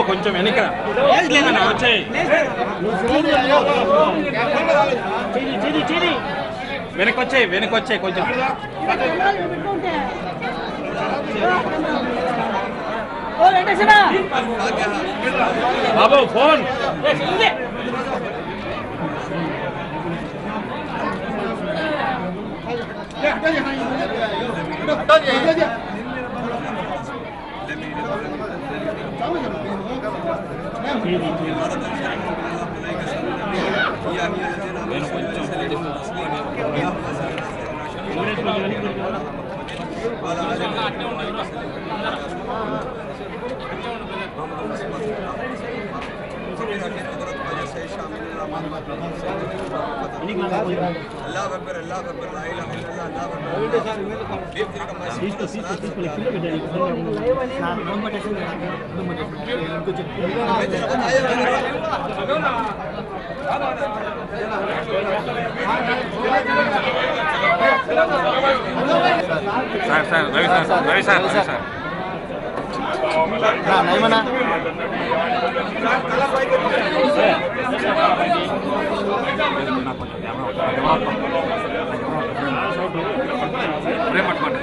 కొంచెం వెనక లేదన్నా వచ్చాయి వెనక వచ్చాయి వెనక వచ్చాయి కొంచెం బాబు ఫోన్ నేను కొంచెం अल्लाह अकबर अल्लाह अकबर ला इलाहा इल्लल्लाह अल्लाह अकबर देव तेरे का मस्जिद sir sir Ravi sir Ravi sir Ravi sir ప్రేమ పట్టుకోండి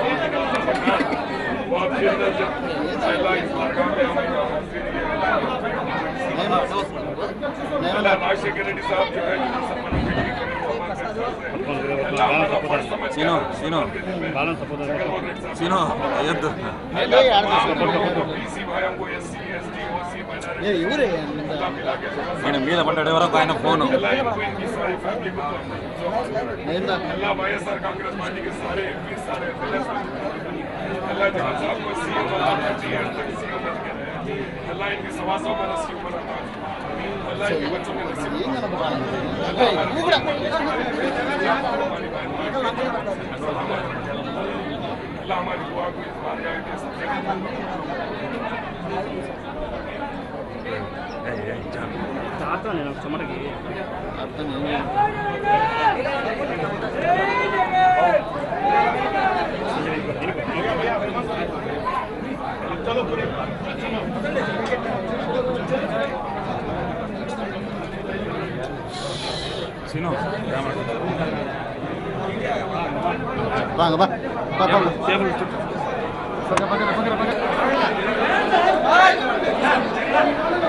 సీను సీను సీను అయ్యొద్దు నేను మీద పడ్డాడు వరకు ఆయన ఫోను अल्लाह वाईएसआर कांग्रेस पार्टी के सारे एमपी सारे एमएलए अल्लाह जहां साहब को सीएम अल्लाह करती है तक सीएम बन के रहे अल्लाह इनकी सवासों में नसीब बनाता अल्लाह इनके बच्चों में नसीब अल्लाह हमारी दुआ को इस बार के सबसे సీను வாங்க வா வா வா பக்கத்துல பக்கத்துல பக்கத்துல